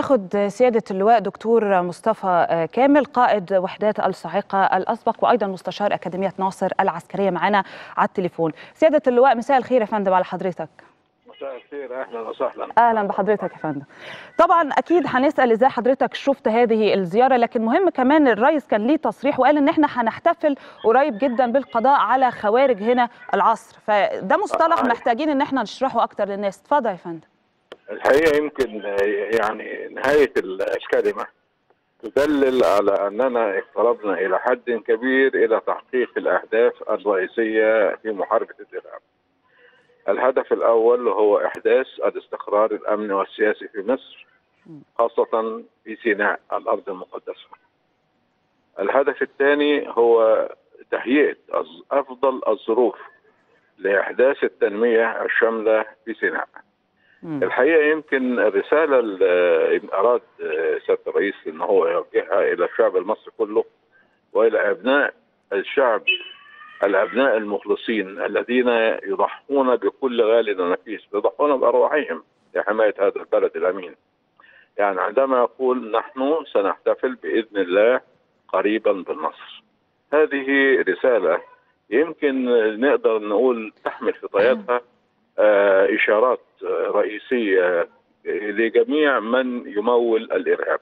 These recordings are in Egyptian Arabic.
ناخد سيادة اللواء دكتور مصطفى كامل قائد وحدات الصاعقة الأسبق وأيضا مستشار أكاديمية ناصر العسكرية معنا على التليفون سيادة اللواء مساء الخير يا فندم على حضرتك مساء الخير اهلا وسهلا اهلا بحضرتك يا فندم طبعا اكيد هنسال ازاي حضرتك شفت هذه الزياره لكن مهم كمان الرئيس كان ليه تصريح وقال ان احنا هنحتفل قريب جدا بالقضاء على خوارج هنا العصر فده مصطلح صحيح. محتاجين ان احنا نشرحه اكتر للناس اتفضل يا فندم الحقيقه يمكن آه، يعني نهايه الكلمه تدلل على اننا اقتربنا الى حد كبير الى تحقيق الاهداف الرئيسيه في محاربه الارهاب. الهدف الاول هو احداث الاستقرار الامني والسياسي في مصر خاصه في سيناء الارض المقدسه. الهدف الثاني هو تهيئه أز- افضل الظروف لاحداث التنميه الشامله في سيناء. مم. الحقيقه يمكن الرساله اللي اراد سياده الرئيس ان هو يوجهها الى الشعب المصري كله والى ابناء الشعب الابناء المخلصين الذين يضحون بكل غال ونفيس يضحون بارواحهم لحمايه هذا البلد الامين. يعني عندما يقول نحن سنحتفل باذن الله قريبا بالنصر. هذه رساله يمكن نقدر نقول تحمل في طياتها آه، اشارات آه، رئيسيه لجميع من يمول الارهاب.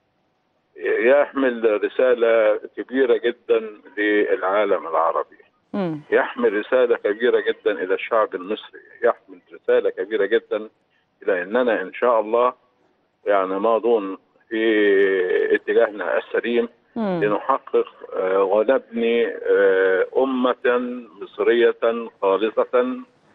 يحمل رساله كبيره جدا للعالم العربي. مم. يحمل رساله كبيره جدا الى الشعب المصري، يحمل رساله كبيره جدا الى اننا ان شاء الله يعني ماضون في اتجاهنا السليم مم. لنحقق آه، ونبني آه، أمة مصرية خالصة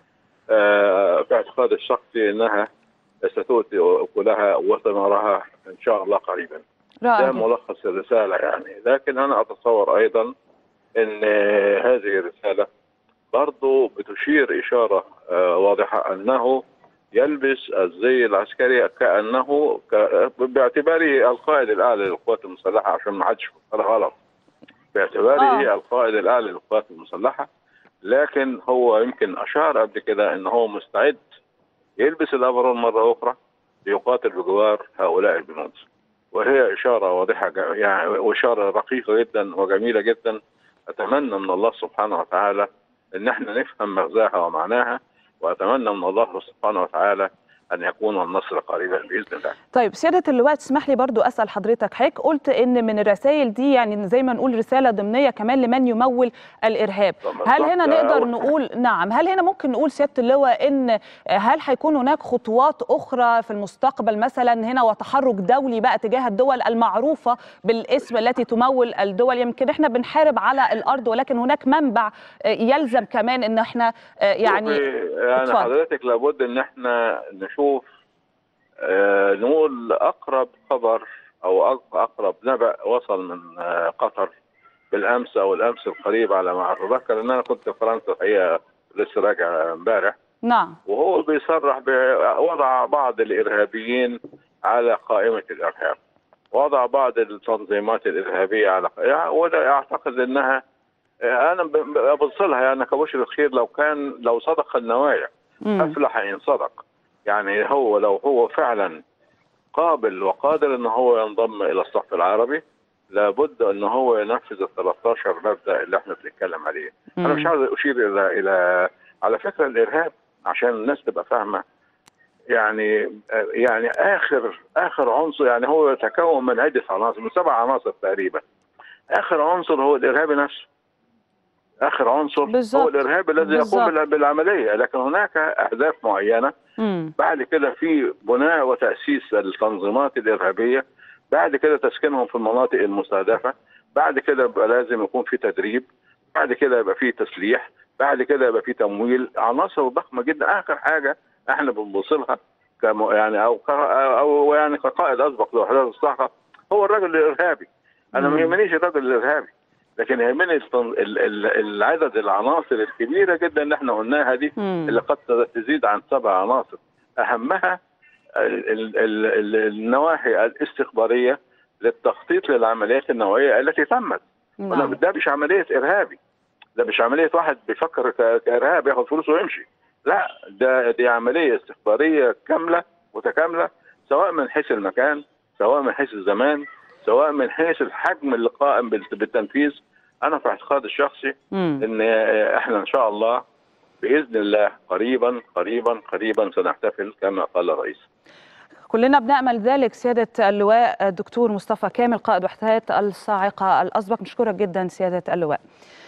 آه، في اعتقاد الشخصي أنها ستؤتي أكلها وثمارها إن شاء الله قريبا رائع ده جداً. ملخص الرسالة يعني لكن أنا أتصور أيضا أن آه، هذه الرسالة برضو بتشير إشارة آه، واضحة أنه يلبس الزي العسكري كأنه ك- باعتباره القائد الأعلى للقوات المسلحة عشان ما حدش يفكرها غلط باعتباره آه. القائد الأعلى للقوات المسلحة لكن هو يمكن أشار قبل كده أن هو مستعد يلبس الأفرول مرة أخرى ليقاتل بجوار هؤلاء الجنود وهي إشارة واضحة ج- يعني وإشارة رقيقة جدا وجميلة جدا أتمنى من الله سبحانه وتعالى أن احنا نفهم مغزاها ومعناها وأتمنى من الله سبحانه وتعالى أن يكون النصر قريبا بإذن الله طيب سيادة اللواء تسمح لي برضو أسأل حضرتك حضرتك قلت إن من الرسائل دي يعني زي ما نقول رسالة ضمنية كمان لمن يمول الإرهاب طبعاً هل صح، هنا ده نقدر أول حاجة. نقول نعم هل هنا ممكن نقول سيادة اللواء إن هل هيكون هناك خطوات أخرى في المستقبل مثلا هنا وتحرك دولي بقى تجاه الدول المعروفة بالاسم التي تمول الدول يمكن إحنا بنحارب على الأرض ولكن هناك منبع يلزم كمان إن إحنا يعني شوفي، يعني اتفضل. حضرتك لابد ان احنا نشوف آه نقول اقرب خبر او أق- اقرب نبأ وصل من آه قطر بالامس او الامس القريب على ما اتذكر ان انا كنت في فرنسا الحقيقه لسه راجع امبارح نعم وهو بيصرح بوضع بعض الارهابيين على قائمه الارهاب وضع بعض التنظيمات الارهابيه على يعني وده اعتقد انها انا ب- ببص لها يعني كبشر الخير لو كان لو صدق النوايا مم. افلح ان صدق يعني هو لو هو فعلا قابل وقادر ان هو ينضم الى الصف العربي لابد ان هو ينفذ ال 13 مبدا اللي احنا بنتكلم عليه انا مش مم. عاوز اشير الى الى على فكره الارهاب عشان الناس تبقى فاهمه يعني يعني اخر اخر عنصر يعني هو يتكون من عده عناصر من سبع عناصر تقريبا اخر عنصر هو الارهابي نفسه اخر عنصر بالظبط. هو الارهابي الذي يقوم بالظبط. بال- بالعمليه لكن هناك اهداف معينه مم. بعد كده في بناء وتاسيس التنظيمات الارهابيه بعد كده تسكينهم في المناطق المستهدفه بعد كده يبقى لازم يكون في تدريب بعد كده يبقى في تسليح بعد كده يبقى في تمويل عناصر ضخمه جدا اخر حاجه احنا بنبص لها كم يعني او ك- او يعني كقائد اسبق لوحدات الصحه هو الرجل الارهابي انا ما مم. يهمنيش الرجل الارهابي لكن يهمني التن- ال- ال- العدد العناصر الكبيره جدا اللي احنا قلناها دي مم. اللي قد تزيد عن سبع عناصر اهمها ال- ال- ال- ال- النواحي الاستخباريه للتخطيط للعمليات النوعيه التي تمت نعم. أنا ده مش عمليه ارهابي ده مش عمليه واحد بيفكر ك- كارهاب ياخد فلوسه ويمشي لا ده دي عمليه استخباريه كامله متكامله سواء من حيث المكان سواء من حيث الزمان سواء من حيث الحجم اللي قائم بال- بالتنفيذ انا في اعتقادي الشخصي مم. ان آه، احنا ان شاء الله باذن الله قريبا قريبا قريبا سنحتفل كما قال الرئيس كلنا بنأمل ذلك سيادة اللواء الدكتور مصطفى كامل قائد وحدات الصاعقة الأسبق نشكرك جدا سيادة اللواء